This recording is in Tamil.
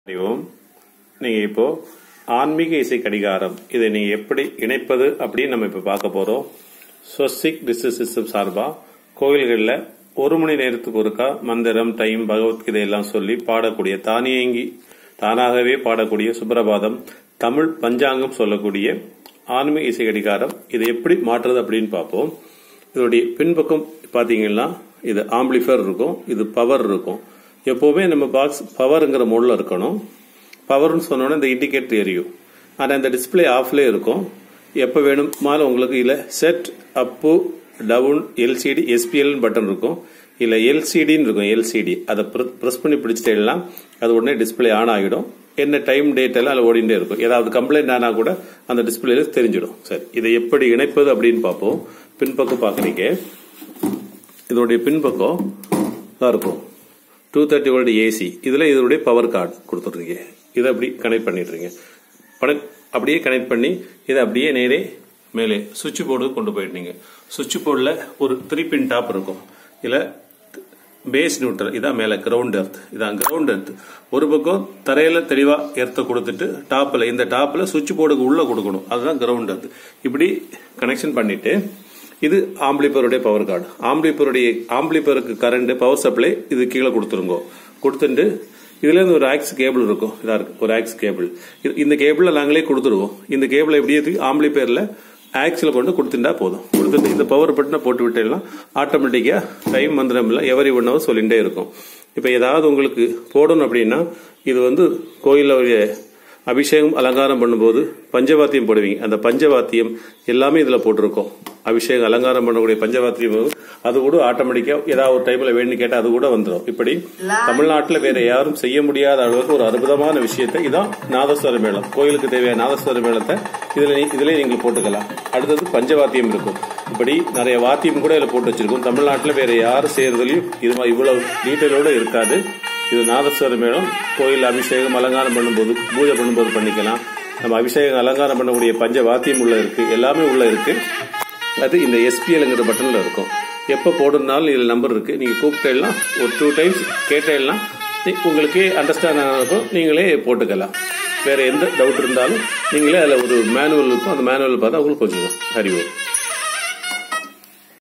அறிவோம் நீங்கள் இப்போ ஆன்மீக இசை கடிகாரம் இதை நீங்கள் எப்படி இணைப்பது அப்படின்னு நம்ம இப்போ பார்க்க போகிறோம் ஸ்வஸ்திக் டிஸ்ட்ரிக் சிஸ்டம் சார்பாக கோயில்களில் ஒரு மணி நேரத்துக்கு ஒருக்கா மந்திரம் டைம் பகவத்கீதை எல்லாம் சொல்லி பாடக்கூடிய தானியங்கி தானாகவே பாடக்கூடிய சுப்ரபாதம் தமிழ் பஞ்சாங்கம் சொல்லக்கூடிய ஆன்மீக இசை கடிகாரம் இதை எப்படி மாற்றுறது அப்படின்னு பார்ப்போம் இதோடைய பின்பக்கம் பார்த்தீங்கன்னா இது ஆம்பிளிஃபர் இருக்கும் இது பவர் இருக்கும் எப்போவுமே நம்ம பாக்ஸ் பவருங்கிற மோடில் இருக்கணும் பவர்னு சொன்னோன்னே இந்த இண்டிகேட்டர் எரியும் ஆனால் இந்த டிஸ்பிளே ஆஃப்லேயே இருக்கும் எப்போ வேணுமாலும் உங்களுக்கு இல்லை set up down LCD SPL button இருக்கும் இல்லை எல்சிடின்னு இருக்கும் எல்சிடி அதை ப்ரெஸ் பண்ணி பிடிச்சிட்டேன்னா அது உடனே டிஸ்பிளே ஆன் ஆகிடும் என்ன டைம் டேட் எல்லாம் அதில் ஓடிண்டே இருக்கும் ஏதாவது கம்ப்ளைண்ட் ஆனால் கூட அந்த டிஸ்பிளேல தெரிஞ்சிடும் சரி இதை எப்படி இணைப்பது அப்படின்னு பார்ப்போம் பின்பக்கம் பார்க்குறீங்க இதோடைய பின்பக்கம் தான் இருக்கும் டூ தேர்ட்டி வோல்ட் ஏசி இதில் இதனுடைய பவர் கார்டு கொடுத்துட்றீங்க இதை அப்படி கனெக்ட் பண்ணிடுறீங்க கனெக்ட் அப்படியே கனெக்ட் பண்ணி இதை அப்படியே நேரே மேலே சுவிட்ச் போர்டு கொண்டு போயிட்டீங்க சுவிட்ச் போர்டில் ஒரு த்ரீ பின் டாப் இருக்கும் இதில் பேஸ் நியூட்ரல் இதான் மேலே கிரவுண்ட் எர்த் இதான் கிரவுண்ட் எர்த் ஒரு பக்கம் தரையில் தெளிவாக எர்த்தை கொடுத்துட்டு டாப்பில் இந்த டாப்பில் சுவிட்ச் போர்டுக்கு உள்ளே கொடுக்கணும் அதுதான் கிரவுண்ட் எர்த் இப்படி கனெக்ஷன் பண்ணிட்டு இது ஆம்பிளிப்பருடைய பவர் கார்டு ஆம்பிளிப்பருடைய ஆம்பிளிப்பருக்கு கரண்ட் பவர் சப்ளை இது கீழே கொடுத்துருங்க கொடுத்துட்டு இதுல இருந்து ஒரு ஆக்ஸ் கேபிள் இருக்கும் இதா இருக்கு ஒரு ஆக்ஸ் கேபிள் இந்த கேபிள நாங்களே கொடுத்துருவோம் இந்த கேபிளை எப்படியே ஆம்பிளிப்பேர்ல ஆக்ஸில் கொண்டு கொடுத்துட்டா போதும் கொடுத்துட்டு இந்த பவர் பட்டனை போட்டு விட்டேன்னா ஆட்டோமேட்டிக்காக டைம் மந்திரம் இல்லை எவரி ஒன் ஹவர் சொல்லிகிட்டே இருக்கும் இப்போ ஏதாவது உங்களுக்கு போடணும் அப்படின்னா இது வந்து கோயிலில் அபிஷேகம் அலங்காரம் பண்ணும்போது பஞ்சவாத்தியம் போடுவீங்க அந்த பஞ்சவாத்தியம் எல்லாமே இதில் போட்டிருக்கோம் அபிஷேகம் அலங்காரம் பண்ணக்கூடிய பஞ்சவாத்தியம் அது கூட ஆட்டோமேட்டிக்கா ஏதாவது ஒரு டைம்ல வேணும்னு கேட்டா அது கூட வந்துடும் இப்படி தமிழ்நாட்டில் வேற யாரும் செய்ய முடியாத அளவுக்கு ஒரு அற்புதமான விஷயத்தை இதான் நாதஸ்வர மேளம் கோயிலுக்கு தேவையான நாதஸ்வர மேளத்தை இதுல இதுல நீங்கள் போட்டுக்கலாம் அடுத்தது பஞ்சவாத்தியம் இருக்கும் இப்படி நிறைய வாத்தியம் கூட இதில் போட்டு வச்சிருக்கோம் தமிழ்நாட்டில் வேற யாரும் செய்யறதுலயும் இது இவ்வளவு டீட்டெயிலோட இருக்காது இது நாதஸ்வர மேளம் கோயில் அபிஷேகம் அலங்காரம் பண்ணும்போது பூஜை பண்ணும்போது பண்ணிக்கலாம் நம்ம அபிஷேகம் அலங்காரம் பண்ணக்கூடிய பஞ்ச வாத்தியம் உள்ள இருக்கு எல்லாமே உள்ள இருக்கு அது இந்த எஸ்பிஎல்ங்கிற பட்டன்ல இருக்கும் எப்போ போடணும்னாலும் இதில் நம்பர் இருக்கு நீங்க கூப்பிட்டேன்னா ஒரு டூ டைம்ஸ் கேட்டேன்னா உங்களுக்கே அண்டர்ஸ்டாண்ட் ஆனதுக்கும் நீங்களே போட்டுக்கலாம் வேற எந்த டவுட் இருந்தாலும் நீங்களே அதில் ஒரு மேனுவல் இருக்கும் அந்த மேனுவல் பார்த்தா உங்களுக்கு கொஞ்சம் அறிவோம்